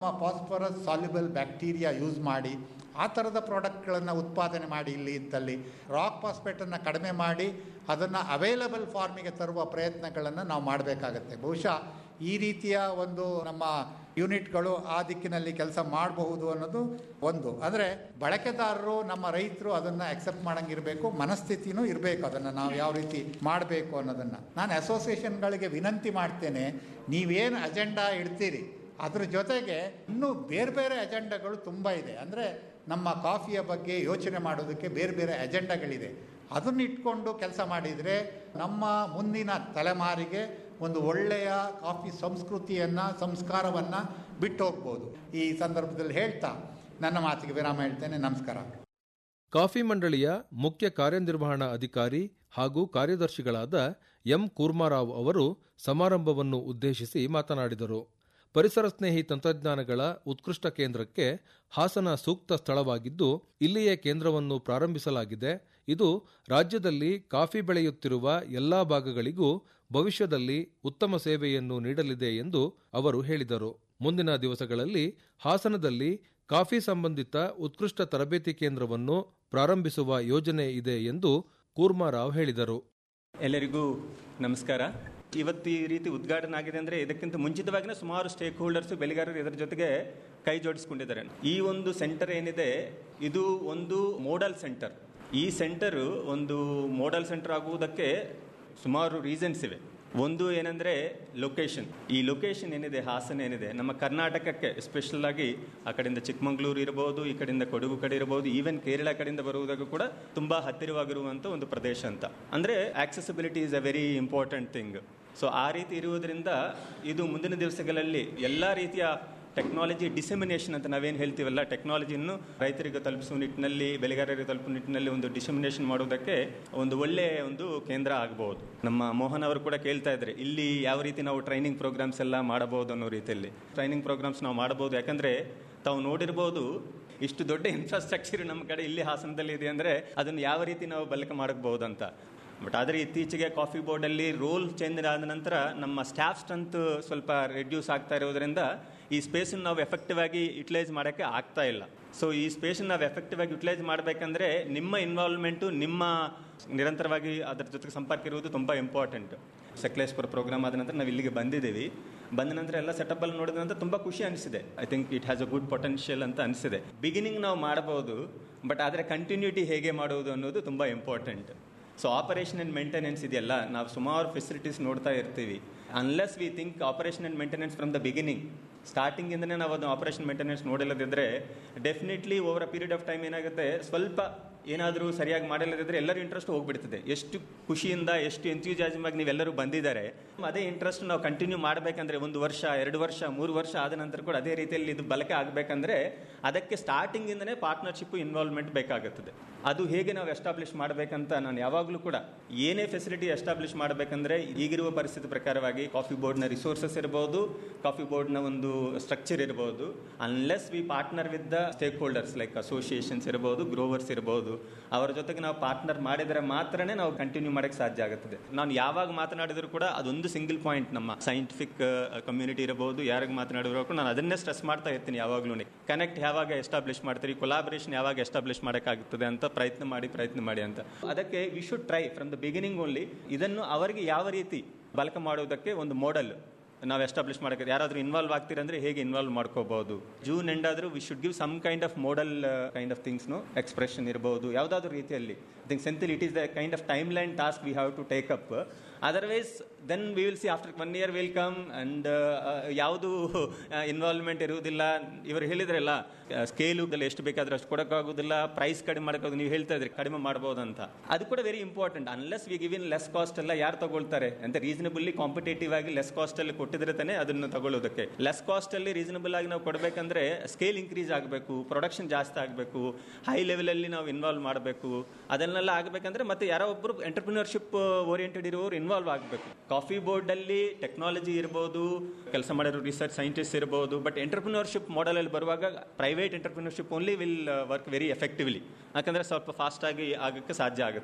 phosphorus soluble bacteria use ಮಾಡಿ ಆ ಥರದ ಪ್ರಾಡಕ್ಟ್ಗಳನ್ನು ಉತ್ಪಾದನೆ ಮಾಡಿ ಇಲ್ಲಿ ಇದ್ದಲ್ಲಿ ರಾಕ್ ಫಾಸ್ಫೇಟನ್ನು ಕಡಿಮೆ ಮಾಡಿ ಅದನ್ನು ಅವೈಲಬಲ್ ಫಾರ್ಮಿಗೆ ತರುವ ಪ್ರಯತ್ನಗಳನ್ನು ನಾವು ಮಾಡಬೇಕಾಗತ್ತೆ ಬಹುಶಃ ಈ ರೀತಿಯ ಒಂದು ನಮ್ಮ ಯೂನಿಟ್ಗಳು ಆ ದಿಕ್ಕಿನಲ್ಲಿ ಕೆಲಸ ಮಾಡಬಹುದು ಅನ್ನೋದು ಒಂದು ಅಂದರೆ ಬಳಕೆದಾರರು ನಮ್ಮ ರೈತರು ಅದನ್ನು ಅಕ್ಸೆಪ್ಟ್ ಮಾಡಂಗಿರಬೇಕು ಮನಸ್ಥಿತಿನೂ ಇರಬೇಕು ಅದನ್ನು ನಾವು ಯಾವ ರೀತಿ ಮಾಡಬೇಕು ಅನ್ನೋದನ್ನು ನಾನು ಅಸೋಸಿಯೇಷನ್ಗಳಿಗೆ ವಿನಂತಿ ಮಾಡ್ತೇನೆ ನೀವೇನು ಅಜೆಂಡಾ ಇಡ್ತೀರಿ ಅದ್ರ ಜೊತೆಗೆ ಇನ್ನೂ ಬೇರೆ ಬೇರೆ ಅಜೆಂಡಾಗಳು ತುಂಬ ಇದೆ ಅಂದರೆ ನಮ್ಮ ಕಾಫಿಯ ಬಗ್ಗೆ ಯೋಚನೆ ಮಾಡೋದಕ್ಕೆ ಬೇರೆ ಬೇರೆ ಅಜೆಂಡಾಗಳಿದೆ ಅದನ್ನ ಇಟ್ಕೊಂಡು ಕೆಲಸ ಮಾಡಿದರೆ ನಮ್ಮ ಮುಂದಿನ ತಲೆಮಾರಿಗೆ ಒಂದು ಒಳ್ಳೆಯ ಕಾಫಿ ಸಂಸ್ಕೃತಿಯನ್ನು ಸಂಸ್ಕಾರವನ್ನು ಬಿಟ್ಟು ಹೋಗ್ಬೋದು ಈ ಸಂದರ್ಭದಲ್ಲಿ ಹೇಳ್ತಾ ನನ್ನ ಮಾತಿಗೆ ವಿರಾಮ ಹೇಳ್ತೇನೆ ನಮಸ್ಕಾರ ಕಾಫಿ ಮಂಡಳಿಯ ಮುಖ್ಯ ಕಾರ್ಯನಿರ್ವಹಣಾ ಅಧಿಕಾರಿ ಹಾಗೂ ಕಾರ್ಯದರ್ಶಿಗಳಾದ ಎಂ ಕೂರ್ಮಾರಾವ್ ಅವರು ಸಮಾರಂಭವನ್ನು ಉದ್ದೇಶಿಸಿ ಮಾತನಾಡಿದರು ಪರಿಸರ ಸ್ನೇಹಿ ತಂತ್ರಜ್ಞಾನಗಳ ಉತ್ಕೃಷ್ಟ ಕೇಂದ್ರಕ್ಕೆ ಹಾಸನ ಸೂಕ್ತ ಸ್ಥಳವಾಗಿದ್ದು ಇಲ್ಲಿಯೇ ಕೇಂದ್ರವನ್ನು ಪ್ರಾರಂಭಿಸಲಾಗಿದೆ ಇದು ರಾಜ್ಯದಲ್ಲಿ ಕಾಫಿ ಬೆಳೆಯುತ್ತಿರುವ ಎಲ್ಲಾ ಭಾಗಗಳಿಗೂ ಭವಿಷ್ಯದಲ್ಲಿ ಉತ್ತಮ ಸೇವೆಯನ್ನು ನೀಡಲಿದೆ ಎಂದು ಅವರು ಹೇಳಿದರು ಮುಂದಿನ ದಿವಸಗಳಲ್ಲಿ ಹಾಸನದಲ್ಲಿ ಕಾಫಿ ಸಂಬಂಧಿತ ಉತ್ಕೃಷ್ಟ ತರಬೇತಿ ಕೇಂದ್ರವನ್ನು ಪ್ರಾರಂಭಿಸುವ ಯೋಜನೆ ಇದೆ ಎಂದು ಕೂರ್ಮಾರಾವ್ ಹೇಳಿದರು ಎಲ್ಲರಿಗೂ ನಮಸ್ಕಾರ ಇವತ್ತು ಈ ರೀತಿ ಉದ್ಘಾಟನೆ ಆಗಿದೆ ಅಂದರೆ ಇದಕ್ಕಿಂತ ಮುಂಚಿತವಾಗಿಯೇ ಸುಮಾರು ಸ್ಟೇಕ್ ಹೋಲ್ಡರ್ಸ್ ಬೆಳೆಗಾರರು ಇದರ ಜೊತೆಗೆ ಕೈ ಜೋಡಿಸ್ಕೊಂಡಿದ್ದಾರೆ ಈ ಒಂದು ಸೆಂಟರ್ ಏನಿದೆ ಇದು ಒಂದು ಮೋಡಲ್ ಸೆಂಟರ್ ಈ ಸೆಂಟರು ಒಂದು ಮೋಡಲ್ ಸೆಂಟರ್ ಆಗುವುದಕ್ಕೆ ಸುಮಾರು ರೀಸನ್ಸ್ ಇವೆ ಒಂದು ಏನಂದರೆ ಲೊಕೇಶನ್ ಈ ಲೊಕೇಶನ್ ಏನಿದೆ ಹಾಸನ ಏನಿದೆ ನಮ್ಮ ಕರ್ನಾಟಕಕ್ಕೆ ಎಸ್ಪೆಷಲ್ ಆಗಿ ಆ ಕಡೆಯಿಂದ ಚಿಕ್ಕಮಗಳೂರು ಇರಬಹುದು ಈ ಕಡೆಯಿಂದ ಕೊಡಗು ಕಡೆ ಇರಬಹುದು ಈವನ್ ಕೇರಳ ಕಡೆಯಿಂದ ಬರುವುದಕ್ಕೂ ಕೂಡ ತುಂಬ ಹತ್ತಿರವಾಗಿರುವಂಥ ಒಂದು ಪ್ರದೇಶ ಅಂತ ಅಂದರೆ accessibility is a very important thing so ಆ ರೀತಿ ಇರುವುದರಿಂದ ಇದು ಮುಂದಿನ ದಿವಸಗಳಲ್ಲಿ ಎಲ್ಲ ರೀತಿಯ ಟೆಕ್ನಾಲಜಿ ಡಿಸೆಮಿನೇಷನ್ ಅಂತ ನಾವೇನು ಹೇಳ್ತೀವಲ್ಲ ಟೆಕ್ನಾಲಜಿಯನ್ನು ರೈತರಿಗೆ ತಲುಪಿಸುವ ನಿಟ್ಟಿನಲ್ಲಿ ಬೆಳೆಗಾರರಿಗೆ ತಲುಪುವ ನಿಟ್ಟಿನಲ್ಲಿ ಒಂದು ಡಿಸೆಮಿನೇಷನ್ ಮಾಡುವುದಕ್ಕೆ ಒಂದು ಒಳ್ಳೆಯ ಒಂದು ಕೇಂದ್ರ ಆಗಬಹುದು ನಮ್ಮ ಮೋಹನ್ ಅವರು ಕೂಡ ಕೇಳ್ತಾ ಇದ್ದಾರೆ ಇಲ್ಲಿ ಯಾವ ರೀತಿ ನಾವು ಟ್ರೈನಿಂಗ್ ಪ್ರೋಗ್ರಾಮ್ಸ್ ಎಲ್ಲ ಮಾಡಬಹುದು ಅನ್ನೋ ರೀತಿಯಲ್ಲಿ ಟ್ರೈನಿಂಗ್ ಪ್ರೋಗ್ರಾಮ್ಸ್ ನಾವು ಮಾಡಬಹುದು ಯಾಕಂದ್ರೆ ತಾವು ನೋಡಿರ್ಬೋದು ಇಷ್ಟು ದೊಡ್ಡ ಇನ್ಫ್ರಾಸ್ಟ್ರಕ್ಚರ್ ನಮ್ಮ ಕಡೆ ಇಲ್ಲಿ ಹಾಸನದಲ್ಲಿ ಇದೆ ಅಂದರೆ ಅದನ್ನು ಯಾವ ರೀತಿ ನಾವು ಬಳಕೆ ಮಾಡಬಹುದು ಅಂತ ಬಟ್ ಆದರೆ ಇತ್ತೀಚೆಗೆ ಕಾಫಿ ಬೋರ್ಡಲ್ಲಿ ರೋಲ್ ಚೇಂಜ್ ಆದ ನಂತರ ನಮ್ಮ ಸ್ಟಾಫ್ ಸ್ಟ್ರೆಂತ್ ಸ್ವಲ್ಪ ರೆಡ್ಯೂಸ್ ಆಗ್ತಾ ಇರೋದ್ರಿಂದ ಈ ಸ್ಪೇಸನ್ನು ನಾವು ಎಫೆಕ್ಟಿವ್ ಆಗಿ ಯುಟಿಲೈಸ್ ಮಾಡೋಕ್ಕೆ ಆಗ್ತಾ ಇಲ್ಲ ಸೊ ಈ ಸ್ಪೇಸನ್ನು ನಾವು ಎಫೆಕ್ಟಿವ್ ಆಗಿ ಯುಟಿಲೈಸ್ ಮಾಡಬೇಕಂದ್ರೆ ನಿಮ್ಮ ಇನ್ವಾಲ್ವ್ಮೆಂಟು ನಿಮ್ಮ ನಿರಂತರವಾಗಿ ಅದರ ಜೊತೆಗೆ ಸಂಪರ್ಕ ಇರುವುದು ತುಂಬ ಇಂಪಾರ್ಟೆಂಟ್ ಸಕಲೇಶ್ಪುರ ಪ್ರೋಗ್ರಾಮ್ ಆದ ನಂತರ ನಾವು ಇಲ್ಲಿಗೆ ಬಂದಿದ್ದೀವಿ ಬಂದ ನಂತರ ಎಲ್ಲ ಸೆಟಪ್ ಅಲ್ಲಿ ನೋಡಿದ ನಂತರ ತುಂಬ ಖುಷಿ ಅನಿಸಿದೆ I think it has a good potential ಅಂತ ಅನಿಸಿದೆ ಬಿಗಿನಿಂಗ್ ನಾವು ಮಾಡಬಹುದು ಬಟ್ ಆದರೆ ಕಂಟಿನ್ಯೂಟಿ ಹೇಗೆ ಮಾಡುವುದು ಅನ್ನೋದು ತುಂಬ important so operation and maintenance ಇದೆಯಲ್ಲ ನಾವು ಸುಮಾರು ಫೆಸಿಲಿಟೀಸ್ ನೋಡ್ತಾ ಇರ್ತೀವಿ unless we think operation and maintenance from the beginning ಸ್ಟಾರ್ಟಿಂಗಿಂದನೇ ನಾವು ಅದು ಆಪರೇಷನ್ ಮೇಂಟೆನೆನ್ಸ್ ನೋಡಿಲ್ಲದಿದ್ದರೆ definitely over a period of time ಏನಾಗುತ್ತೆ ಸ್ವಲ್ಪ ಏನಾದರೂ ಸರಿಯಾಗಿ ಮಾಡಿಲ್ಲದಿದ್ದರೆ ಎಲ್ಲರೂ ಇಂಟ್ರೆಸ್ಟ್ ಹೋಗ್ಬಿಡ್ತದೆ ಎಷ್ಟು ಖುಷಿಯಿಂದ ಎಷ್ಟು ಎಂಥ್ಯೂಜಾಸಮ್ ಆಗಿ ನೀವೆಲ್ಲರೂ ಬಂದಿದ್ದಾರೆ ಅದೇ ಇಂಟ್ರೆಸ್ಟ್ ನಾವು ಕಂಟಿನ್ಯೂ ಮಾಡಬೇಕಂದ್ರೆ ಒಂದು ವರ್ಷ ಎರಡು ವರ್ಷ ಮೂರು ವರ್ಷ ಆದ ನಂತರ ಕೂಡ ಅದೇ ರೀತಿಯಲ್ಲಿ ಇದು ಬಳಕೆ ಆಗಬೇಕಂದ್ರೆ ಅದಕ್ಕೆ ಸ್ಟಾರ್ಟಿಂಗಿಂದನೇ ಪಾರ್ಟ್ನರ್ಶಿಪ್ ಇನ್ವಾಲ್ವ್ಮೆಂಟ್ ಬೇಕಾಗುತ್ತದೆ ಅದು ಹೇಗೆ ನಾವು ಎಸ್ಟಾಬ್ಲಿಷ್ ಮಾಡಬೇಕಂತ ನಾನು ಯಾವಾಗಲೂ ಕೂಡ ಏನೇ ಫೆಸಿಲಿಟಿ ಎಸ್ಟಾಬ್ಲಿಷ್ ಮಾಡಬೇಕಂದ್ರೆ ಈಗಿರುವ ಪರಿಸ್ಥಿತಿ ಪ್ರಕಾರವಾಗಿ ಕಾಫಿ ಬೋರ್ಡ್ನ ರಿಸೋರ್ಸಸ್ ಇರ್ಬೋದು ಕಾಫಿ ಬೋರ್ಡ್ನ ಒಂದು ಸ್ಟ್ರಕ್ಚರ್ ಇರ್ಬೋದು unless we partner with the stakeholders like associations ಇರ್ಬೋದು ಗ್ರೋವರ್ಸ್ ಇರ್ಬೋದು ಅವರ ಜೊತೆಗೆ ನಾವು ಪಾರ್ಟ್ನರ್ ಮಾಡಿದರೆ ಮಾತ್ರನೇ ನಾವು ಕಂಟಿನ್ಯೂ ಮಾಡೋಕ್ಕೆ ಸಾಧ್ಯ ಆಗುತ್ತದೆ ನಾನು ಯಾವಾಗ ಮಾತನಾಡಿದ್ರು ಕೂಡ ಅದೊಂದು ಸಿಂಗಲ್ ಪಾಯಿಂಟ್ ನಮ್ಮ ಸೈಂಟಿಫಿಕ್ ಕಮ್ಯುನಿಟಿ ಇರಬಹುದು ಯಾರಿಗೆ ಮಾತನಾಡಿದ್ರು ಕೂಡ ನಾನು ಅದನ್ನೇ ಸ್ಟ್ರೆಸ್ ಮಾಡ್ತಾ ಇರ್ತೀನಿ ಯಾವಾಗಲೂ ಕನೆಕ್ಟ್ ಯಾವಾಗ ಎಸ್ಟಾಬ್ಲಿಷ್ ಮಾಡ್ತೀರಿ ಕೊಲಾಬರೇಷನ್ ಯಾವಾಗ ಎಸ್ಟಾಬ್ಲಿಷ್ ಮಾಡೋಕ್ಕಾಗುತ್ತದೆ ಅಂತ ಪ್ರಯತ್ನ ಮಾಡಿ ಪ್ರಯತ್ನ ಮಾಡಿ ಅಂತ ಅದಕ್ಕೆ we should try from the beginning only ಇದನ್ನು ಅವರಿಗೆ ಯಾವ ರೀತಿ ಬಳಕೆ ಮಾಡುವುದಕ್ಕೆ ಒಂದು ಮಾಡೆಲ್ ನಾವು ಎಸ್ಟಾಬ್ಲಿಷ್ ಮಾಡೋಕೆ ಯಾರಾದರೂ ಇನ್ವಾಲ್ವ್ ಆಗ್ತೀರಂದ್ರೆ ಹೇಗೆ ಇನ್ವಾಲ್ವ್ ಮಾಡ್ಕೋಬಹುದು ಜೂನ್ ಎಂಡ್ ಆದರೂ we should give some kind of model kind of ಥಿಂಗ್ಸ್ನು ಎಕ್ಸ್ಪ್ರೆಷನ್ ಇರಬಹುದು ಯಾವುದಾದ್ರೂ ರೀತಿಯಲ್ಲಿ I think Senthil it is the kind of timeline task we have to take up otherwise then we will see after one year will come and ಯಾವುದು involvement ಇರುವುದಿಲ್ಲ ಇವರು ಹೇಳಿದ್ರಲ್ಲ scale ಎಷ್ಟು ಬೇಕಾದ್ರೆ ಅಷ್ಟು ಕೊಡೋಕ್ಕಾಗೋದಿಲ್ಲ ಪ್ರೈಸ್ ಕಡಿಮೆ ಮಾಡೋಕ್ಕಾಗೋದು ನೀವು ಹೇಳ್ತಾ ಇದ್ರಿ ಕಡಿಮೆ ಮಾಡ್ಬೋದು ಅಂತ ಅದು ಕೂಡ very important unless we give in less cost ಎಲ್ಲ ಯಾರು ತಗೊಳ್ತಾರೆ ಅಂತ ರೀಸನಬಲಿ ಕಾಂಪಿಟೇಟಿವ್ ಆಗಿ ಲೆಸ್ ಕಾಸ್ಟ್ ಅಲ್ಲಿ ಕೊಟ್ಟಿದ್ರೆ ತಾನೇ ಅದನ್ನು ತಗೊಳ್ಳೋದಕ್ಕೆ ಲೆಸ್ ಕಾಸ್ಟ್ ಅಲ್ಲಿ ರೀಸನಬಲ್ ಆಗಿ ನಾವು ಕೊಡಬೇಕಂದ್ರೆ ಸ್ಕೇಲ್ ಇನ್ಕ್ರೀಸ್ ಆಗಬೇಕು ಪ್ರೊಡಕ್ಷನ್ ಜಾಸ್ತಿ ಆಗಬೇಕು ಹೈ ಲೆವೆಲ್ ಅಲ್ಲಿ ನಾವು ಇನ್ವಾಲ್ವ್ ಮಾಡಬೇಕು ಅದನ್ನೆಲ್ಲ ಆಗಬೇಕಂದ್ರೆ ಮತ್ತೆ ಯಾರೋ ಒಬ್ಬರು ಎಂಟರ್ಪ್ರಿನರ್ಶಿಪ್ ಓರಿಯೆಂಟೆಡ್ ಇರೋರು ಇನ್ವಾಲ್ವ್ ಆಗಬೇಕು ಕಾಫಿ ಬೋರ್ಡ್ ಅಲ್ಲಿ ಟೆಕ್ನಾಲಜಿ ಇರ್ಬೋದು ಕೆಲಸ ಮಾಡಿರೋ ರಿಸರ್ಚ್ ಸೈಂಟಿಸ್ಟ್ ಇರ್ಬೋದು ಬಟ್ ಎಂಟರ್ಪ್ರಿನರ್ಶಿಪ್ ಮಾಡೆಲ್ ಅಲ್ಲಿ ಬರುವಾಗ private entrepreneurship only will work very effectively ಯಾಕಂದ್ರೆ ಸ್ವಲ್ಪ ಫಾಸ್ಟ್ ಆಗಿ ಆಗಕ್ಕೆ ಸಾಧ್ಯ ಆಗುತ್ತದೆ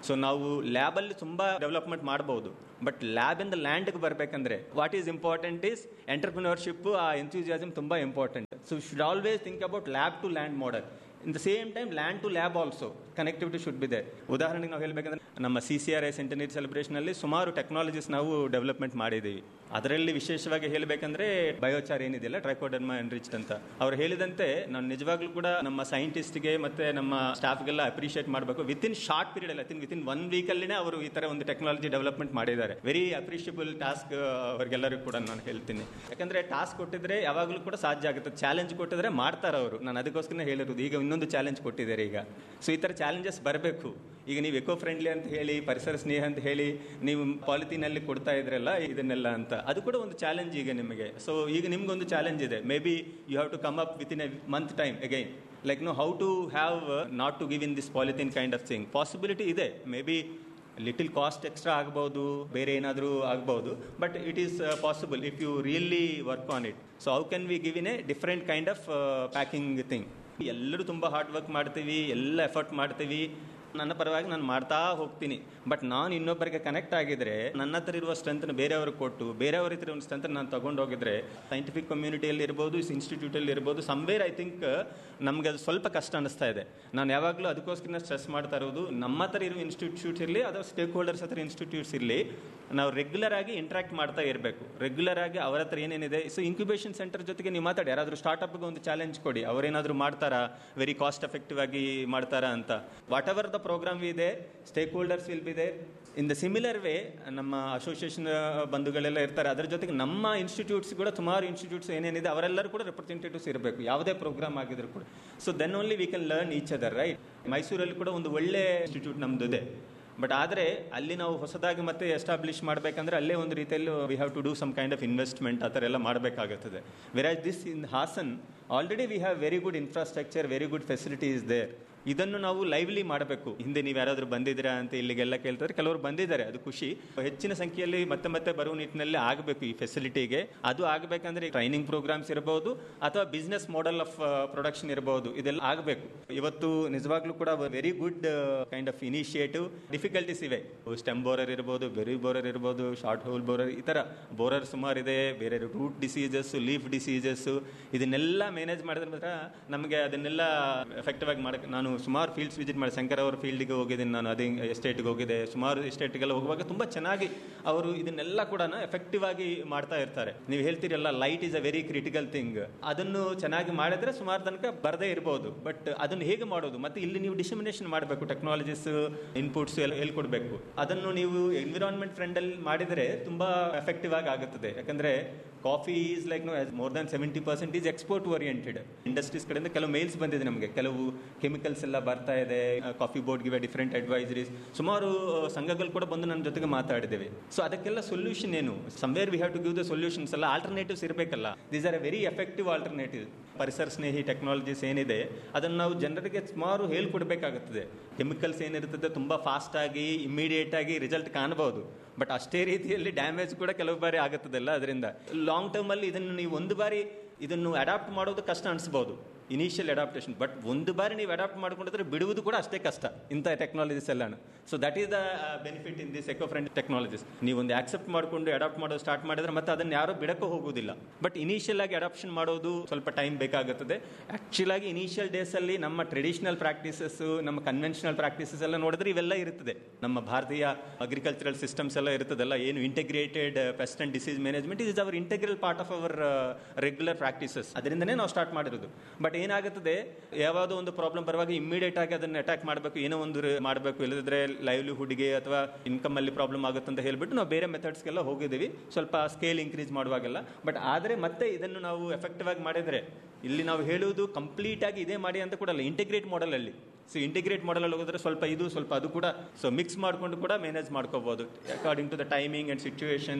ಸೊ ನಾವು ಲ್ಯಾಬಲ್ಲಿ ತುಂಬ ಡೆವಲಪ್ಮೆಂಟ್ ಮಾಡ್ಬೋದು ಬಟ್ ಲ್ಯಾಬಿಂದ ಲ್ಯಾಂಡ್ಗೆ ಬರಬೇಕಂದ್ರೆ what is important is entrepreneurship ಆ ಎಂಥ್ಯೂಸಿಯಾಸಮ್ ತುಂಬ important so should always think about lab to land model in the same time land to lab also connectivity should be there ಉದಾಹರಣೆಗೆ ನಾವು ಹೇಳಬೇಕಂದ್ರೆ ನಮ್ಮ C C R I centenary ಸೆಲೆಬ್ರೇಷನಲ್ಲಿ ಸುಮಾರು technologies ನಾವು development ಮಾಡಿದ್ದೀವಿ ಅದರಲ್ಲಿ ವಿಶೇಷವಾಗಿ ಹೇಳಬೇಕಂದ್ರೆ ಬಯೋಚಾರ್ ಏನಿದೆಯಲ್ಲ ಟ್ರೈಕೋಡರ್ಮಾ ಎನ್ರಿಚ್ಡ್ ಅಂತ ಅವ್ರು ಹೇಳಿದಂತೆ ನಾನು ನಿಜವಾಗ್ಲೂ ಕೂಡ ನಮ್ಮ ಸೈಂಟಿಸ್ಟ್ಗೆ ಮತ್ತೆ ನಮ್ಮ ಸ್ಟಾಫ್ಗೆಲ್ಲ ಅಪ್ರಿಷಿಯೇಟ್ ಮಾಡಬೇಕು ವಿತ್ ಇನ್ ಶಾರ್ಟ್ ಪೀರಿಯಡ್ ಅಲ್ಲಿ ವಿತ್ ಇನ್ ಒನ್ ವೀಕಲ್ಲಿನೇ ಅವರು ಈ ತರ ಒಂದು ಟೆಕ್ನಾಲಜಿ ಡೆವಲಪ್ಮೆಂಟ್ ಮಾಡಿದ್ದಾರೆ ವೆರಿ ಅಪ್ರಿಷಿಯಬಲ್ ಟಾಸ್ಕ್ ಅವರಿಗೆಲ್ಲರಿಗೂ ಕೂಡ ನಾನು ಹೇಳ್ತೀನಿ ಯಾಕಂದ್ರೆ ಟಾಸ್ಕ್ ಕೊಟ್ಟಿದ್ರೆ ಯಾವಾಗಲೂ ಕೂಡ ಸಾಧ್ಯ ಆಗುತ್ತೆ ಚಾಲೆಂಜ್ ಕೊಟ್ಟಿದ್ರೆ ಮಾಡ್ತಾರೆ ಅವರು ನಾನು ಅದಕ್ಕೋಸ್ಕರ ಹೇಳಿರೋದು ಈಗ ಇನ್ನೊಂದು ಚಾಲೆಂಜ್ ಕೊಟ್ಟಿದ್ದಾರೆ ಈಗ ಸೊ ಈ ಥರ ಚಾಲೆಂಜಸ್ ಬರಬೇಕು ಈಗ ನೀವು ಎಕೋ ಫ್ರೆಂಡ್ಲಿ ಅಂತ ಹೇಳಿ ಪರಿಸರ ಸ್ನೇಹ ಅಂತ ಹೇಳಿ ನೀವು ಪಾಲಿಥೀನಲ್ಲಿ ಕೊಡ್ತಾ ಇದ್ರಲ್ಲ ಇದನ್ನೆಲ್ಲ ಅಂತ ಅದು ಕೂಡ ಒಂದು ಚಾಲೆಂಜ್ ಈಗ ನಿಮಗೆ ಸೊ ಈಗ ನಿಮ್ಗೊಂದು ಚಾಲೆಂಜ್ ಇದೆ maybe you have to come up within a month time again like know how to have not to give in this polythene kind of thing possibility ಇದೆ maybe little cost extra ಆಗ್ಬೋದು ಬೇರೆ ಏನಾದರೂ ಆಗ್ಬೋದು but it is possible if you really work on it so how can we give in a different kind of packing thing ಎಲ್ಲರೂ ತುಂಬ hard work ಮಾಡ್ತೀವಿ ಎಲ್ಲ effort ಮಾಡ್ತೀವಿ ನನ್ನ ಪರವಾಗಿ ನಾನು ಮಾಡ್ತಾ ಹೋಗ್ತೀನಿ ಬಟ್ ನಾನು ಇನ್ನೊಬ್ಬರಿಗೆ ಕನೆಕ್ಟ್ ಆಗಿದ್ರೆ ನನ್ನ ಹತ್ರ ಇರುವ ಸ್ಟ್ರೆಂತ್ನ ಬೇರೆಯವ್ರಿಗೆ ಕೊಟ್ಟು ಬೇರೆಯವ್ರ ಹತ್ರ ಒಂದು ಸ್ಟ್ರೆಂತ್ ನಾನು ತಗೊಂಡು ಹೋಗಿದ್ರೆ ಸೈಂಟಿಫಿಕ್ ಕಮ್ಯುನಿಟಿಯಲ್ಲಿ ಇರ್ಬೋದು ಇನ್ಸ್ಟಿಟ್ಯೂಟಲ್ಲಿ ಇರ್ಬೋದು ಸಂವೇರ್ ಐ ಥಿಂಕ್ ನಮಗೆ ಅದು ಸ್ವಲ್ಪ ಕಷ್ಟ ಅನಿಸ್ತಾ ಇದೆ ನಾನು ಯಾವಾಗಲೂ ಅದಕ್ಕೋಸ್ಕರ ಸ್ಟ್ರೆಸ್ ಮಾಡ್ತಾ ಇರೋದು ನಮ್ಮ ಹತ್ರ ಇರೋ ಇನ್ಸ್ಟಿಟ್ಯೂಟ್ಸ್ ಇರಲಿ ಅಥವಾ ಸ್ಟೇಕ್ ಹೋಲ್ಡರ್ಸ್ ಹತ್ರ ಇನ್ಸ್ಟಿಟ್ಯೂಟ್ಸ್ ಇರಲಿ ನಾವು ರೆಗ್ಯುಲರ್ ಆಗಿ ಇಂಟ್ರಾಕ್ಟ್ ಮಾಡ್ತಾ ಇರಬೇಕು ರೆಗ್ಯುಲರ್ ಆಗಿ ಅವರ ಹತ್ರ ಏನೇನಿದೆ ಸೊ ಇನ್ಕ್ಯುಬೇಷನ್ ಸೆಂಟರ್ ಜೊತೆಗೆ ನೀವು ಮಾತಾಡಿ ಯಾರಾದರೂ ಸ್ಟಾರ್ಟಪ್ಗೆ ಒಂದು ಚಾಲೆಂಜ್ ಕೊಡಿ ಅವರೇನಾದರೂ ಮಾಡ್ತಾರಾ ವೆರಿ ಕಾಸ್ಟ್ ಎಫೆಕ್ಟಿವ್ ಆಗಿ ಮಾಡ್ತಾರಾ ಅಂತ ವಾಟ್ ಎವರ್ ದ ಪ್ರೋಗ್ರಾಮ್ ಇದೆ stakeholders will be there in the similar way ನಮ್ಮ ಅಸೋಸಿಯೇಷನ್ ಬಂಧುಗಳೆಲ್ಲ ಇರ್ತಾರೆ ಅದರ ಜೊತೆಗೆ ನಮ್ಮ ಇನ್ಸ್ಟಿಟ್ಯೂಟ್ಸ್ ಕೂಡ ಸುಮಾರು ಇನ್ಸ್ಟಿಟ್ಯೂಟ್ಸ್ ಏನೇನಿದೆ ಅವರೆಲ್ಲರೂ ಕೂಡ ರೆಪ್ರೆಸೆಂಟೇಟಿವ್ಸ್ ಇರಬೇಕು ಯಾವುದೇ ಪ್ರೋಗ್ರಾಮ್ ಆಗಿದ್ರು ಕೂಡ so then only we can learn each other right ಮೈಸೂರಲ್ಲಿ ಕೂಡ ಒಂದು ಒಳ್ಳೆ ಇನ್ಸ್ಟಿಟ್ಯೂಟ್ ನಮ್ದು ಇದೆ ಬಟ್ ಆದರೆ ಅಲ್ಲಿ ನಾವು ಹೊಸದಾಗಿ ಮತ್ತೆ ಎಸ್ಟಾಬ್ಲಿಷ್ ಮಾಡಬೇಕಂದ್ರೆ ಅಲ್ಲೇ ಒಂದು ರೀತಿಯಲ್ಲಿ we have to do some kind of investment ಆ ಥರ ಎಲ್ಲ ಮಾಡಬೇಕಾಗುತ್ತದೆ whereas this in Hassan already we have very good infrastructure very good facility is there ಇದನ್ನು ನಾವು ಲೈವ್ಲಿ ಮಾಡಬೇಕು ಹಿಂದೆ ನೀವು ಯಾರಾದರೂ ಬಂದಿದ್ದೀರಾ ಅಂತ ಇಲ್ಲಿಗೆಲ್ಲ ಕೇಳ್ತಾರೆ ಕೆಲವರು ಬಂದಿದ್ದಾರೆ ಅದು ಖುಷಿ ಹೆಚ್ಚಿನ ಸಂಖ್ಯೆಯಲ್ಲಿ ಮತ್ತೆ ಮತ್ತೆ ಬರುವ ನಿಟ್ಟಿನಲ್ಲಿ ಆಗಬೇಕು ಈ ಫೆಸಿಲಿಟಿಗೆ ಅದು ಆಗಬೇಕಂದ್ರೆ ಟ್ರೈನಿಂಗ್ ಪ್ರೋಗ್ರಾಮ್ಸ್ ಇರಬಹುದು ಅಥವಾ ಬಿಸ್ನೆಸ್ ಮಾಡೆಲ್ ಆಫ್ ಪ್ರೊಡಕ್ಷನ್ ಇರಬಹುದು ಇದೆಲ್ಲ ಆಗಬೇಕು ಇವತ್ತು ನಿಜವಾಗ್ಲೂ ಕೂಡ very good kind of initiative difficulties ಇವೆ ಸ್ಟೆಮ್ ಬೋರರ್ ಇರ್ಬೋದು ಬೆರಿ ಬೋರರ್ ಇರ್ಬೋದು ಶಾರ್ಟ್ ಹೋಲ್ ಬೋರರ್ ಈ ಥರ ಬೋರರ್ ಸುಮಾರು ಇದೆ ಬೇರೆ ರೂಟ್ ಡಿಸೀಸಸ್ ಲೀಫ್ ಡಿಸೀಸಸ್ ಇದನ್ನೆಲ್ಲ ಮ್ಯಾನೇಜ್ ಮಾಡಿದ್ರೆ ಮಾತ್ರ ನಮಗೆ ಅದನ್ನೆಲ್ಲ ಎಫೆಕ್ಟಿವ್ ಆಗಿ ಮಾಡಕ್ಕೆ ನಾನು ಸುಮಾರು ಫೀಲ್ಡ್ಸ್ ವಿಸಿಟ್ ಮಾಡಿ ಶಂಕರ್ ಅವರ ಫೀಲ್ಡಿಗೆ ಹೋಗಿದ್ದೀನಿ ನಾನು ಅದೇ ಎಸ್ಟೇಟ್ಗೆ ಹೋಗಿದೆ ಸುಮಾರು ಎಸ್ಟೇಟ್ಗೆಲ್ಲ ಹೋಗುವಾಗ ತುಂಬ ಚೆನ್ನಾಗಿ ಅವರು ಇದನ್ನೆಲ್ಲ ಕೂಡ ಎಫೆಕ್ಟಿವ್ ಆಗಿ ಮಾಡ್ತಾ ಇರ್ತಾರೆ ನೀವು ಹೇಳ್ತೀರಲ್ಲ light is a very critical thing ಅದನ್ನು ಚೆನ್ನಾಗಿ ಮಾಡಿದ್ರೆ ಸುಮಾರು ತನಕ ಬರದೇ ಇರಬಹುದು ಬಟ್ ಅದನ್ನು ಹೇಗೆ ಮಾಡೋದು ಮತ್ತೆ ಇಲ್ಲಿ ನೀವು ಡಿಸಿಮಿನೇಷನ್ ಮಾಡಬೇಕು ಟೆಕ್ನಾಲಜೀಸ್ ಇನ್ಪುಟ್ಸ್ ಎಲ್ಲ ಹೇಳ್ಕೊಡ್ಬೇಕು ಅದನ್ನು ನೀವು ಎನ್ವಿರಾನ್ಮೆಂಟ್ ಫ್ರೆಂಡಲ್ಲಿ ಮಾಡಿದರೆ ತುಂಬಾ ಎಫೆಕ್ಟಿವ್ ಆಗಿ ಆಗುತ್ತದೆ ಯಾಕಂದ್ರೆ coffee is like no more than seventy percent is export oriented industries ಕಡೆಯಿಂದ ಕೆಲವು ಮೇಲ್ಸ್ ಬಂದಿದೆ ನಮಗೆ ಕೆಲವು ಕೆಮಿಕಲ್ಸ್ ಎಲ್ಲ ಬರ್ತಾ ಇದೆ ಕಾಫಿ ಬೋರ್ಡ್ಗೆ ಡಿಫ್ರೆಂಟ್ ಅಡ್ವೈಸರೀಸ್ ಸುಮಾರು ಸಂಘಗಳು ಕೂಡ ಬಂದು ನನ್ನ ಜೊತೆಗೆ ಮಾತಾಡಿದ್ದೇವೆ ಸೊ ಅದಕ್ಕೆಲ್ಲ ಸೊಲ್ಯೂಷನ್ ಏನು somewhere we have to give the solutions ಎಲ್ಲ ಆಲ್ಟರ್ನೇಟಿವ್ಸ್ ಇರಬೇಕಲ್ಲ these are a very effective alternative ಪರಿಸರ ಸ್ನೇಹಿ ಟೆಕ್ನಾಲಜೀಸ್ ಏನಿದೆ ಅದನ್ನು ನಾವು ಜನರಿಗೆ ಸುಮಾರು ಹೇಳ್ಕೊಡ್ಬೇಕಾಗುತ್ತದೆ ಕೆಮಿಕಲ್ಸ್ ಏನಿರ್ತದೆ ತುಂಬ ಫಾಸ್ಟ್ ಆಗಿ ಇಮಿಡಿಯೇಟ್ ಆಗಿ ರಿಸಲ್ಟ್ ಕಾಣಬಹುದು ಬಟ್ ಅಷ್ಟೇ ರೀತಿಯಲ್ಲಿ ಡ್ಯಾಮೇಜ್ ಕೂಡ ಕೆಲವು ಬಾರಿ ಆಗುತ್ತದಲ್ಲ ಅದರಿಂದ ಲಾಂಗ್ ಟರ್ಮಲ್ಲಿ ಇದನ್ನು ನೀವು ಒಂದು ಬಾರಿ ಇದನ್ನು ಅಡಾಪ್ಟ್ ಮಾಡೋದು ಕಷ್ಟ ಅನಿಸ್ಬೋದು ಇನಿಷಿಯಲ್ ಅಡಾಪ್ಟೇಷನ್ ಬಟ್ ಒಂದು ಬಾರಿ ನೀವು ಅಡಾಪ್ಟ್ ಮಾಡ್ಕೊಂಡಿದ್ರೆ ಬಿಡುವುದು ಕೂಡ ಅಷ್ಟೇ ಕಷ್ಟ ಇಂಥ ಟೆಕ್ನಾಲಜೀಸ್ ಎಲ್ಲ so that is the benefit in this eco friend technologies ನೀವು ಒಂದು ಆಕ್ಸೆಪ್ಟ್ ಮಾಡಿಕೊಂಡು ಅಡಾಪ್ಟ್ ಮಾಡೋದು ಸ್ಟಾರ್ಟ್ ಮಾಡಿದ್ರೆ ಮತ್ತೆ ಅದನ್ನು ಯಾರು ಬಿಡಕ್ಕೆ ಹೋಗೋದಿಲ್ಲ ಬಟ್ ಇನಿಷಿಯಲ್ ಆಗಿ ಅಡಾಪ್ಷನ್ ಮಾಡೋದು ಸ್ವಲ್ಪ ಟೈಮ್ ಬೇಕಾಗುತ್ತದೆ ಆಕ್ಚುಲ್ ಆಗಿ ಇನಿಷಿಯಲ್ ಡೇಸ್ ಅಲ್ಲಿ ನಮ್ಮ ಟ್ರೆಡಿಷನಲ್ ಪ್ರಾಕ್ಟೀಸಸ್ ನಮ್ಮ ಕನ್ವೆನ್ಷನಲ್ ಪ್ರಾಕ್ಟೀಸಸ್ ಎಲ್ಲ ನೋಡಿದ್ರೆ ಇವೆಲ್ಲ ಇರುತ್ತದೆ ನಮ್ಮ ಭಾರತೀಯ ಅಗ್ರಿಕಲ್ಚರಲ್ ಸಿಸ್ಟಮ್ಸ್ ಎಲ್ಲ ಇರ್ತದಲ್ಲ ಏನು integrated pest and disease management is our integral part of our regular practices ಅದರಿಂದನೇ ನಾವು ಸ್ಟಾರ್ಟ್ ಮಾಡಿರೋದು ಬಟ್ ಏನಾಗುತ್ತದೆ ಯಾವುದೋ ಒಂದು ಪ್ರಾಬ್ಲಮ್ ಬರುವಾಗ ಇಮಿಡಿಯೇಟ್ ಆಗಿ ಅದನ್ನು ಅಟ್ಯಾಕ್ ಮಾಡಬೇಕು ಏನೋ ಒಂದು ಮಾಡಬೇಕು ಇಲ್ಲದಿದ್ರೆ ಲೈವ್ಲಿಹುಡ್ಗೆ ಅಥವಾ ಇನ್ಕಮ್ ಅಲ್ಲಿ ಪ್ರಾಬ್ಲಮ್ ಆಗುತ್ತೆ ಅಂತ ಹೇಳ್ಬಿಟ್ಟು ನಾವು ಬೇರೆ ಮೆಥಡ್ಸ್ಗೆಲ್ಲ ಹೋಗಿದ್ದೀವಿ ಸ್ವಲ್ಪ ಸ್ಕೇಲ್ ಇನ್ಕ್ರೀಸ್ ಮಾಡುವಾಗೆಲ್ಲ ಬಟ್ ಆದರೆ ಮತ್ತೆ ಇದನ್ನು ನಾವು ಎಫೆಕ್ಟಿವ್ ಆಗಿ ಮಾಡಿದರೆ ಇಲ್ಲಿ ನಾವು ಹೇಳುವುದು ಕಂಪ್ಲೀಟ್ ಆಗಿ ಇದೇ ಮಾಡಿ ಅಂತ ಕೂಡ ಅಲ್ಲ ಇಂಟಿಗ್ರೇಟ್ ಮಾಡೆಲ್ ಅಲ್ಲಿ ಸೊ ಇಂಟಿಗ್ರೇಟ್ ಮಾಡೆಲ್ ಅಲ್ಲಿ ಹೋಗಿದ್ರೆ ಸ್ವಲ್ಪ ಇದು ಸ್ವಲ್ಪ ಅದು ಕೂಡ ಸೊ ಮಿಕ್ಸ್ ಮಾಡ್ಕೊಂಡು ಕೂಡ ಮ್ಯಾನೇಜ್ ಮಾಡ್ಕೋಬಹುದು according to the timing and situation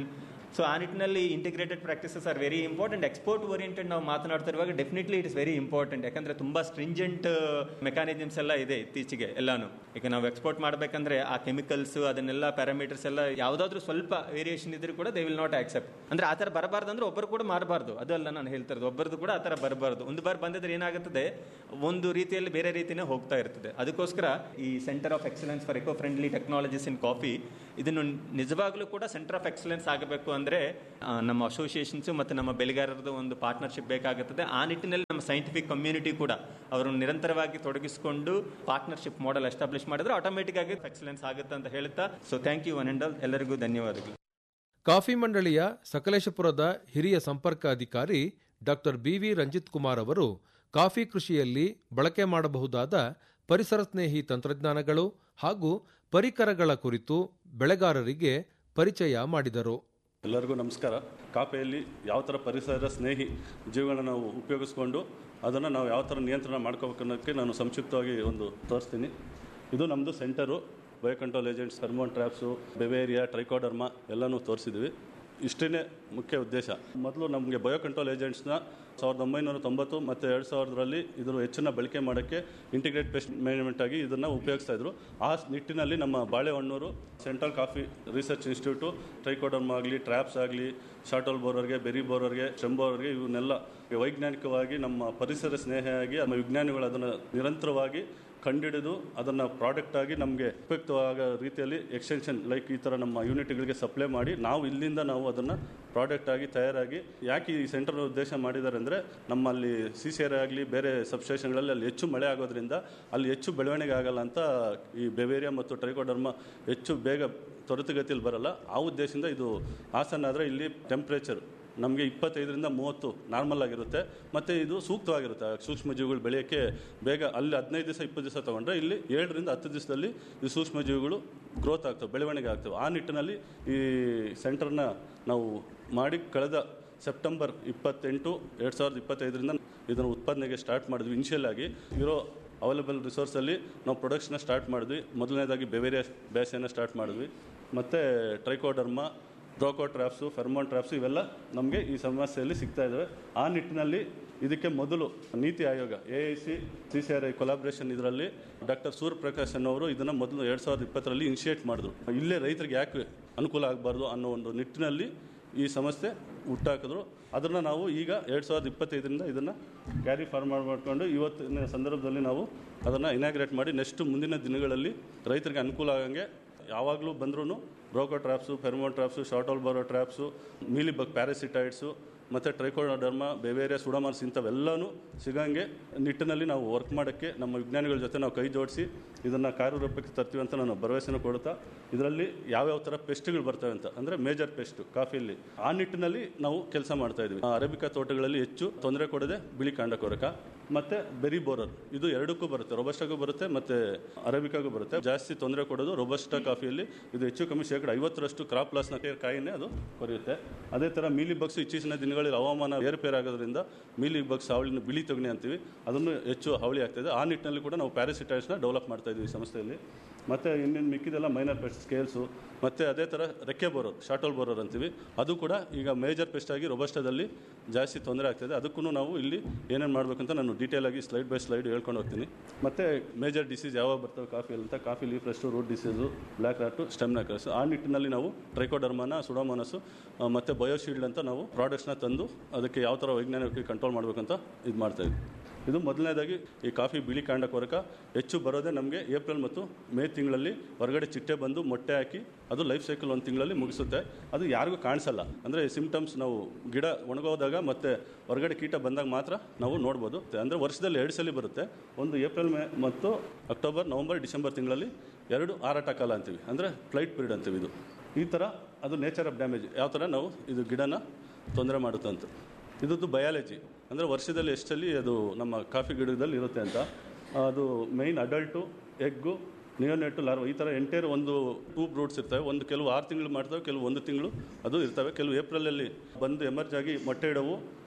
so ಆ ನಿಟ್ಟಿನಲ್ಲಿ integrated practices are very important export oriented ನಾವು ಮಾತನಾಡ್ತಿರುವಾಗ definitely it is very important ಯಾಕಂದ್ರೆ ತುಂಬಾ ಸ್ಟ್ರಿಂಜೆಂಟ್ ಮೆಕಾನಿಸಮ್ಸ್ ಎಲ್ಲ ಇದೆ ಇತ್ತೀಚೆಗೆ ಎಲ್ಲಾನು ಈಗ ನಾವು ಎಕ್ಸ್ಪೋರ್ಟ್ ಮಾಡಬೇಕಂದ್ರೆ ಆ ಕೆಮಿಕಲ್ಸ್ ಅದನ್ನೆಲ್ಲ ಪ್ಯಾರಾಮೀಟರ್ಸ್ ಎಲ್ಲ ಯಾವುದಾದ್ರೂ ಸ್ವಲ್ಪ ವೇರಿಯೇಷನ್ ಇದ್ರೂ ಕೂಡ ದೇ ವಿಲ್ ನಾಟ್ ಆಕ್ಸೆಪ್ಟ್ ಅಂದ್ರೆ ಆ ಥರ ಬರಬಾರ್ದು ಅಂದ್ರೆ ಒಬ್ಬರು ಕೂಡ ಮಾರಬಾರ್ದು ಅದಲ್ಲ ನಾನು ಹೇಳ್ತಾ ಇರೋದು ಒಬ್ಬರದು ಕೂಡ ಆ ಥರ ಬರಬಾರ್ದು ಒಂದು ಬಾರಿ ಬಂದಿದ್ರೆ ಏನಾಗುತ್ತದೆ ಒಂದು ರೀತಿಯಲ್ಲಿ ಬೇರೆ ರೀತಿನೇ ಹೋಗ್ತಾ ಇರ್ತದೆ ಅದಕ್ಕೋಸ್ಕರ ಈ centre of excellence for eco friendly technologies in coffee ಇದನ್ನು ನಿಜವಾಗ್ಲೂ ಕೂಡ ಸೆಂಟರ್ ಆಫ್ ಎಕ್ಸಲೆನ್ಸ್ ಆಗಬೇಕು ಅಂದ್ರೆ ಆ, ನಮ್ಮ ಅಸೋಸಿಯೇಷನ್ಸ್ ಮತ್ತು ನಮ್ಮ ಬೆಳೆಗಾರರದ ಒಂದು ಪಾರ್ಟ್ನರ್ಶಿಪ್ ಬೇಕಾಗುತ್ತದೆ ಆ ನಿಟ್ಟಿನಲ್ಲಿ ನಮ್ಮ ಸೈಂಟಿಫಿಕ್ ಕಮ್ಯುನಿಟಿ ಕೂಡ ಅವರನ್ನು ನಿರಂತರವಾಗಿ ತೊಡಗಿಸಿಕೊಂಡು ಪಾರ್ಟ್ನರ್ಶಿಪ್ ಮಾಡೆಲ್ ಎಸ್ಟಾಬ್ಲಿಷ್ ಮಾಡಿದ್ರೆ ಆಟೋಮೆಟಿಕ್ ಆಗಿ ಎಕ್ಸಲೆನ್ಸ್ ಆಗುತ್ತೆ ಅಂತ ಹೇಳ್ತಾ so thank you one and all ಎಲ್ಲರಿಗೂ ಧನ್ಯವಾದಗಳು ಕಾಫಿ ಮಂಡಳಿಯ ಸಕಲೇಶಪುರದ ಹಿರಿಯ ಸಂಪರ್ಕ ಅಧಿಕಾರಿ ಡಾಕ್ಟರ್ ಬಿವಿ ರಂಜಿತ್ ಕುಮಾರ್ ಅವರು ಕಾಫಿ ಕೃಷಿಯಲ್ಲಿ ಬಳಕೆ ಮಾಡಬಹುದಾದ ಪರಿಸರ ಸ್ನೇಹಿ ತಂತ್ರಜ್ಞಾನಗಳು ಹಾಗೂ ಪರಿಕರಗಳ ಕುರಿತು ಬೆಳೆಗಾರರಿಗೆ ಪರಿಚಯ ಮಾಡಿದರು ಎಲ್ಲರಿಗೂ ನಮಸ್ಕಾರ ಕಾಫಿಯಲ್ಲಿ ಯಾವ ಥರ ಪರಿಸರ ಸ್ನೇಹಿ ಜೀವಗಳನ್ನ ನಾವು ಉಪಯೋಗಿಸ್ಕೊಂಡು ಅದನ್ನು ನಾವು ಯಾವ ಥರ ನಿಯಂತ್ರಣ ಮಾಡ್ಕೋಬೇಕು ಅನ್ನೋದಕ್ಕೆ ನಾನು ಸಂಕ್ಷಿಪ್ತವಾಗಿ ಒಂದು ತೋರಿಸ್ತೀನಿ ಇದು ನಮ್ಮದು centre biocontrol agents hormone traps beauveria trichoderma ಎಲ್ಲನೂ ತೋರಿಸಿದ್ವಿ ಇಷ್ಟೇ ಮುಖ್ಯ ಉದ್ದೇಶ ಮೊದಲು ನಮಗೆ ಬಯೋಕಂಟ್ರೋಲ್ ಏಜೆಂಟ್ಸ್ನ ಸಾವಿರದ ಒಂಬೈನೂರ ತೊಂಬತ್ತು ಮತ್ತು ಎರಡು ಸಾವಿರದಲ್ಲಿ ಇದರ ಹೆಚ್ಚಿನ ಬಳಕೆ ಮಾಡೋಕ್ಕೆ ಇಂಟಿಗ್ರೇಟ್ ಪೆಸ್ಟ್ ಮ್ಯಾನೇಜ್ಮೆಂಟ್ ಆಗಿ ಇದನ್ನು ಉಪಯೋಗಿಸ್ತಾ ಇದ್ರು ಆ ನಿಟ್ಟಿನಲ್ಲಿ ನಮ್ಮ Balehonnur central coffee research institute trichoderma ಆಗಲಿ ಟ್ರ್ಯಾಪ್ಸ್ ಆಗಲಿ ಶಾಟಲ್ ಬೋರರ್ಗೆ ಬೆರಿ ಬೋರರ್ಗೆ ಬೋರರ್ಗೆ ಇವನ್ನೆಲ್ಲ ವೈಜ್ಞಾನಿಕವಾಗಿ ನಮ್ಮ ಪರಿಸರ ಸ್ನೇಹಿಯಾಗಿ ನಮ್ಮ ವಿಜ್ಞಾನಿಗಳು ಅದನ್ನು ನಿರಂತರವಾಗಿ ಕಂಡಿಡಿದು ಅದನ್ನು ಪ್ರಾಡಕ್ಟ್ ಆಗಿ ನಮಗೆ ಉಪಯುಕ್ತವಾದ ರೀತಿಯಲ್ಲಿ ಎಕ್ಸ್ಟೆನ್ಷನ್ ಲೈಕ್ ಈ ಥರ ನಮ್ಮ ಯೂನಿಟ್ಗಳಿಗೆ ಸಪ್ಲೈ ಮಾಡಿ ನಾವು ಇಲ್ಲಿಂದ ನಾವು ಅದನ್ನು ಪ್ರಾಡಕ್ಟ್ ಆಗಿ ತಯಾರಾಗಿ ಯಾಕೆ ಈ ಸೆಂಟರ್ ಉದ್ದೇಶ ಮಾಡಿದ್ದಾರೆ ಅಂದರೆ ನಮ್ಮಲ್ಲಿ ಸಿ ಸಿ ಆರ್ ಆಗಲಿ ಬೇರೆ ಸಬ್ಸ್ಟೇಷನ್ಗಳಲ್ಲಿ ಅಲ್ಲಿ ಹೆಚ್ಚು ಮಳೆ ಆಗೋದ್ರಿಂದ ಅಲ್ಲಿ ಹೆಚ್ಚು ಬೆಳವಣಿಗೆ ಆಗಲ್ಲ ಅಂತ ಈ ಬೆವೇರಿಯಾ ಮತ್ತು ಟ್ರೈಕೋಡರ್ಮ ಹೆಚ್ಚು ಬೇಗ ತ್ವರಿತಗತಿಯಲ್ಲಿ ಬರಲ್ಲ ಆ ಉದ್ದೇಶದಿಂದ ಇದು ಹಾಸನ ಆದರೆ ಇಲ್ಲಿ ಟೆಂಪ್ರೇಚರ್ ನಮಗೆ ಇಪ್ಪತ್ತೈದರಿಂದ ಮೂವತ್ತು ನಾರ್ಮಲ್ ಆಗಿರುತ್ತೆ ಮತ್ತು ಇದು ಸೂಕ್ತವಾಗಿರುತ್ತೆ ಸೂಕ್ಷ್ಮ ಜೀವಿಗಳು ಬೆಳೆಯೋಕ್ಕೆ ಬೇಗ ಅಲ್ಲಿ ಹದಿನೈದು ದಿವಸ ಇಪ್ಪತ್ತು ದಿವಸ ತೊಗೊಂಡ್ರೆ ಇಲ್ಲಿ ಏಳರಿಂದ ಹತ್ತು ದಿವಸದಲ್ಲಿ ಈ ಸೂಕ್ಷ್ಮ ಜೀವಿಗಳು ಗ್ರೋತ್ ಆಗ್ತವೆ ಬೆಳವಣಿಗೆ ಆಗ್ತವೆ ಆ ನಿಟ್ಟಿನಲ್ಲಿ ಈ ಸೆಂಟರ್ನ ನಾವು ಮಾಡಿ ಕಳೆದ ಸೆಪ್ಟೆಂಬರ್ ಇಪ್ಪತ್ತೆಂಟು ಎರಡು ಸಾವಿರದ ಇಪ್ಪತ್ತೈದರಿಂದ ಇದನ್ನು ಉತ್ಪಾದನೆಗೆ ಸ್ಟಾರ್ಟ್ ಮಾಡಿದ್ವಿ ಇನಿಷಿಯಲ್ ಆಗಿ ಇರೋ ಅವೈಲೇಬಲ್ ರಿಸೋರ್ಸಲ್ಲಿ ನಾವು ಪ್ರೊಡಕ್ಷನ್ನ ಸ್ಟಾರ್ಟ್ ಮಾಡಿದ್ವಿ ಮೊದಲನೇದಾಗಿ ಬೆವೇರಿಯಾ ಬ್ಯಾಸನ್ನು ಸ್ಟಾರ್ಟ್ ಮಾಡಿದ್ವಿ ಮತ್ತು trichoderma broca traps pheromone traps ಇವೆಲ್ಲ ನಮಗೆ ಈ ಸಮಸ್ಯೆಯಲ್ಲಿ ಸಿಗ್ತಾ ಇದ್ದಾವೆ ಆ ನಿಟ್ಟಿನಲ್ಲಿ ಇದಕ್ಕೆ ಮೊದಲು NITI Aayog A I C C C R I collaboration ಇದರಲ್ಲಿ ಡಾಕ್ಟರ್ ಸೂರ್ಯಪ್ರಕಾಶ್ ಅನ್ನೋರು ಇದನ್ನು ಮೊದಲು ಎರಡು ಸಾವಿರದ ಇಪ್ಪತ್ತರಲ್ಲಿ ಇನಿಷಿಯೇಟ್ ಮಾಡಿದ್ರು ಇಲ್ಲೇ ರೈತರಿಗೆ ಯಾಕೆ ಅನುಕೂಲ ಆಗಬಾರ್ದು ಅನ್ನೋ ಒಂದು ನಿಟ್ಟಿನಲ್ಲಿ ಈ ಸಮಸ್ಯೆ ಹುಟ್ಟಾಕಿದ್ರು ಅದನ್ನು ನಾವು ಈಗ ಎರಡು ಸಾವಿರದ ಇಪ್ಪತ್ತೈದರಿಂದ ಇದನ್ನು ಕ್ಯಾರಿ ಫಾರ್ಮರ್ ಮಾಡಿಕೊಂಡು ಇವತ್ತಿನ ಸಂದರ್ಭದಲ್ಲಿ ನಾವು ಅದನ್ನು ಇನಾಗ್ರೇಟ್ ಮಾಡಿ ನೆಕ್ಸ್ಟ್ ಮುಂದಿನ ದಿನಗಳಲ್ಲಿ ರೈತರಿಗೆ ಅನುಕೂಲ ಆಗಂಗೆ ಯಾವಾಗಲೂ ಬಂದ್ರೂ broca traps pheromone traps shot hole borer traps ಮೀಲಿಬಗ್ ಪ್ಯಾರಾಸಿಟೈಡ್ಸು ಮತ್ತು ಟ್ರೈಕೋಡರ್ಮ ಬೆವೇರಿಯಾ ಸುಡಮಾರ್ಸ್ ಇಂಥವೆಲ್ಲನೂ ಸಿಗಂಗೆ ನಿಟ್ಟಿನಲ್ಲಿ ನಾವು ವರ್ಕ್ ಮಾಡೋಕ್ಕೆ ನಮ್ಮ ವಿಜ್ಞಾನಿಗಳ ಜೊತೆ ನಾವು ಕೈ ಜೋಡಿಸಿ ಇದನ್ನು ಕಾರ್ಯರೂಪಕ್ಕೆ ತರ್ತೀವಿ ಅಂತ ನಾನು ಭರವಸೆನ ಕೊಡ್ತಾ ಇದರಲ್ಲಿ ಯಾವ್ಯಾವ ಥರ ಪೆಸ್ಟ್ಗಳು ಬರ್ತವೆ ಅಂತ ಅಂದರೆ ಮೇಜರ್ ಪೆಸ್ಟ್ ಕಾಫಿಯಲ್ಲಿ ಆ ನಿಟ್ಟಿನಲ್ಲಿ ನಾವು ಕೆಲಸ ಮಾಡ್ತಾ ಇದ್ವಿ ಆ ಅರೇಬಿಕಾ ತೋಟಗಳಲ್ಲಿ ಹೆಚ್ಚು ತೊಂದರೆ ಕೊಡದೆ ಬಿಳಿ ಕಾಂಡ ಕೊರಕ ಮತ್ತು ಬೆರಿ ಬೋರರ್ ಇದು ಎರಡಕ್ಕೂ ಬರುತ್ತೆ ರೊಬಸ್ಟಾಗೂ ಬರುತ್ತೆ ಮತ್ತು ಅರೇಬಿಕಾಗೂ ಬರುತ್ತೆ ಜಾಸ್ತಿ ತೊಂದರೆ ಕೊಡೋದು ರೊಬಸ್ಟಾ ಕಾಫಿಯಲ್ಲಿ ಇದು ಹೆಚ್ಚು ಕಮ್ಮಿ ಶೇಕಡ ಐವತ್ತರಷ್ಟು ಕ್ರಾಪ್ ಲಾಸ್ನ ಕಾಯಿನೇ ಅದು ಕೊರೆಯುತ್ತೆ ಅದೇ ಥರ ಮೀಲಿ ಬಗ್ಸ್ ಇತ್ತೀಚಿನ ದಿನಗಳಲ್ಲಿ ಹವಾಮಾನ ಏರುಪೇರಾಗೋದ್ರಿಂದ ಮೀಲಿ ಬಗ್ಸ್ ಹಾವಳಿನ ಬಿಳಿ ತೊಗಣಿ ಅಂತೀವಿ ಅದನ್ನು ಹೆಚ್ಚು ಹಾವಳಿ ಆಗ್ತಾಯಿದೆ ಆ ನಿಟ್ಟಿನಲ್ಲಿ ಕೂಡ ನಾವು ಪ್ಯಾರಾಸಿಟೈಡ್ಸ್ನ ಡೆವಲಪ್ ಮಾಡ್ತಾ ಇದ್ವಿ ಈ ಸಂಸ್ಥೆಯಲ್ಲಿ ಮತ್ತು ಇನ್ನೇನು ಮಿಕ್ಕಿದೆಲ್ಲ ಮೈನರ್ ಪೆಸ್ಟ್ ಸ್ಕೇಲ್ಸು ಮತ್ತು ಅದೇ ಥರ ರೆಕ್ಕೆ ಬೋರೋರ್ ಶಾಟೋಲ್ ಬೋರೋರ್ ಅಂತೀವಿ ಅದು ಕೂಡ ಈಗ ಮೇಜರ್ ಪೆಸ್ಟ್ ಆಗಿ ರೊಬಸ್ಟದಲ್ಲಿ ಜಾಸ್ತಿ ತೊಂದರೆ ಆಗ್ತಾಯಿದೆ ಅದಕ್ಕೂ ನಾವು ಇಲ್ಲಿ ಏನೇನು ಮಾಡಬೇಕಂತ ನಾನು ಡೀಟೇಲ್ ಆಗಿ ಸ್ಲೈಡ್ ಬೈ ಸ್ಲೈಡ್ ಹೇಳ್ಕೊಂಡು ಹೋಗ್ತೀನಿ ಮತ್ತು ಮೇಜರ್ ಡಿಸೀಸ್ ಯಾವಾಗ ಬರ್ತವೆ ಕಾಫಿಯಲ್ಲಿ ಅಂತ coffee leaf rust root disease black rot ಸ್ಟೆಮ್ನ ಕ್ರಸ್ ಆ ನಿಟ್ಟಿನಲ್ಲಿ ನಾವು ಟ್ರೈಕೋಡರ್ಮನ ಸುಡೋಮನಸ್ಸು ಮತ್ತು ಬಯೋಶೀಲ್ಡ್ ಅಂತ ನಾವು ಪ್ರಾಡಕ್ಟ್ಸ್ನ ತಂದು ಅದಕ್ಕೆ ಯಾವ ಥರ ವೈಜ್ಞಾನಿಕ ಕಂಟ್ರೋಲ್ ಮಾಡಬೇಕಂತ ಇದು ಮಾಡ್ತಾಯಿದ್ವಿ ಇದು ಮೊದಲನೇದಾಗಿ ಈ ಕಾಫಿ ಬಿಳಿ ಕಾಂಡ ಕೊರಕ ಹೆಚ್ಚು ಬರೋದೇ ನಮಗೆ ಏಪ್ರಿಲ್ ಮತ್ತು ಮೇ ತಿಂಗಳಲ್ಲಿ ಹೊರಗಡೆ ಚಿಟ್ಟೆ ಬಂದು ಮೊಟ್ಟೆ ಹಾಕಿ ಅದು ಲೈಫ್ ಸೈಕಲ್ ಒಂದು ತಿಂಗಳಲ್ಲಿ ಮುಗಿಸುತ್ತೆ ಅದು ಯಾರಿಗೂ ಕಾಣಿಸಲ್ಲ ಅಂದರೆ ಸಿಮ್ಟಮ್ಸ್ ನಾವು ಗಿಡ ಒಣಗೋದಾಗ ಮತ್ತು ಹೊರಗಡೆ ಕೀಟ ಬಂದಾಗ ಮಾತ್ರ ನಾವು ನೋಡ್ಬೋದು ಅಂದರೆ ವರ್ಷದಲ್ಲಿ ಎರಡು ಸಲ ಬರುತ್ತೆ ಒಂದು ಏಪ್ರಿಲ್ ಮೇ ಮತ್ತು ಅಕ್ಟೋಬರ್ ನವಂಬರ್ ಡಿಸೆಂಬರ್ ತಿಂಗಳಲ್ಲಿ ಎರಡು ಹಾರಾಟ ಕಾಲ ಅಂತೀವಿ ಅಂದರೆ ಫ್ಲೈಟ್ ಪೀರಿಯಡ್ ಅಂತೀವಿ ಇದು ಈ ಥರ ಅದು ನೇಚರ್ ಆಫ್ ಡ್ಯಾಮೇಜ್ ಯಾವ ಥರ ನಾವು ಇದು ಗಿಡನ ತೊಂದರೆ ಮಾಡುತ್ತೆ ಅಂತ ಇದದ್ದು ಬಯಾಲಜಿ ಅಂದರೆ ವರ್ಷದಲ್ಲಿ ಎಷ್ಟಲ್ಲಿ ಅದು ನಮ್ಮ ಕಾಫಿ ಗಿಡದಲ್ಲಿ ಇರುತ್ತೆ ಅಂತ ಅದು main adult egg neonate larva ಈ ಥರ ಎಂಟೇರ್ ಒಂದು ಟೂ ಬ್ರೂಟ್ಸ್ ಇರ್ತವೆ ಒಂದು ಕೆಲವು ಆರು ತಿಂಗಳು ಮಾಡ್ತವೆ ಕೆಲವು ಒಂದು ತಿಂಗಳು ಅದು ಇರ್ತವೆ ಕೆಲವು ಏಪ್ರಿಲಲ್ಲಿ ಬಂದು ಎಮರ್ಜ್ ಆಗಿ ಮೊಟ್ಟೆ ಇಡವು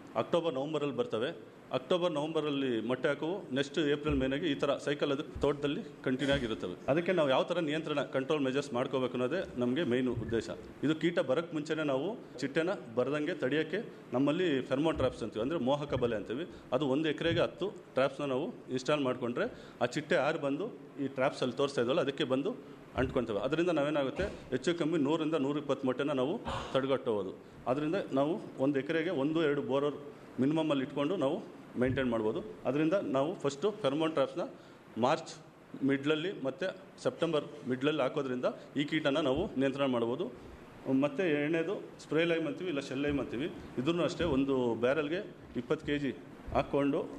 ಅಕ್ಟೋಬರ್ ನವಂಬರಲ್ಲಿ ಬರ್ತವೆ ಅಕ್ಟೋಬರ್ ನವಂಬರಲ್ಲಿ ಮೊಟ್ಟೆ ಹಾಕುವು ನೆಕ್ಸ್ಟ್ ಏಪ್ರಿಲ್ ಮೇನಾಗಿ ಈ ಥರ ಸೈಕಲ್ ಅದು ತೋಟದಲ್ಲಿ ಕಂಟಿನ್ಯೂ ಆಗಿರುತ್ತವೆ ಅದಕ್ಕೆ ನಾವು ಯಾವ ಥರ ನಿಯಂತ್ರಣ ಕಂಟ್ರೋಲ್ ಮೆಜರ್ಸ್ ಮಾಡ್ಕೋಬೇಕು ಅನ್ನೋದೇ ನಮಗೆ ಮೇಯ್ನ್ ಉದ್ದೇಶ ಇದು ಕೀಟ ಬರೋಕ್ಕೆ ಮುಂಚೆನೇ ನಾವು ಚಿಟ್ಟೆನ ಬರದಂಗೆ ತಡೆಯೋಕ್ಕೆ ನಮ್ಮಲ್ಲಿ ಫೆರ್ಮೋನ್ ಟ್ರ್ಯಾಪ್ಸ್ ಅಂತೀವಿ ಅಂದರೆ ಮೋಹಕ ಬಲೆ ಅಂತೀವಿ ಅದು ಒಂದು ಎಕರೆಗೆ ಹತ್ತು ಟ್ರ್ಯಾಪ್ಸ್ನ ನಾವು ಇನ್ಸ್ಟಾಲ್ ಮಾಡಿಕೊಂಡ್ರೆ ಆ ಚಿಟ್ಟೆ ಯಾರು ಬಂದು ಈ ಟ್ರ್ಯಾಪ್ಸಲ್ಲಿ ತೋರಿಸ್ತಾ ಇದ್ವಲ್ಲ ಅದಕ್ಕೆ ಬಂದು ಅಂಟ್ಕೊತೇವೆ ಅದರಿಂದ ನಾವೇನಾಗುತ್ತೆ ಹೆಚ್ಚು ಕಮ್ಮಿ ನೂರಿಂದ ನೂರ ಇಪ್ಪತ್ತು ಮೊಟ್ಟೆನ ನಾವು ತಡೆಗಟ್ಟಬಹುದು ಅದರಿಂದ ನಾವು ಒಂದು ಎಕರೆಗೆ ಒಂದು ಎರಡು ಬೋರರ್ ಮಿನಿಮಮಲ್ಲಿ ಇಟ್ಕೊಂಡು ನಾವು ಮೇಂಟೈನ್ ಮಾಡ್ಬೋದು ಅದರಿಂದ ನಾವು ಫಸ್ಟು ಫೆರ್ಮೋನ್ ಟ್ರಾಪ್ಸ್ನ ಮಾರ್ಚ್ ಮಿಡ್ಲಲ್ಲಿ ಮತ್ತು ಸೆಪ್ಟೆಂಬರ್ ಮಿಡ್ಲಲ್ಲಿ ಹಾಕೋದ್ರಿಂದ ಈ ಕೀಟನ ನಾವು ನಿಯಂತ್ರಣ ಮಾಡ್ಬೋದು ಮತ್ತು ಎರಡನೇದು ಸ್ಪ್ರೇ ಲೈಮ್ ಅಂತೀವಿ ಇಲ್ಲ ಶೆಲ್ ಲೈಮ್ ಅಂತೀವಿ ಇದನ್ನು ಅಷ್ಟೇ ಒಂದು ಬ್ಯಾರಲ್ಗೆ ಇಪ್ಪತ್ತು ಕೆ ಜಿ ಹಾಕ್ಕೊಂಡು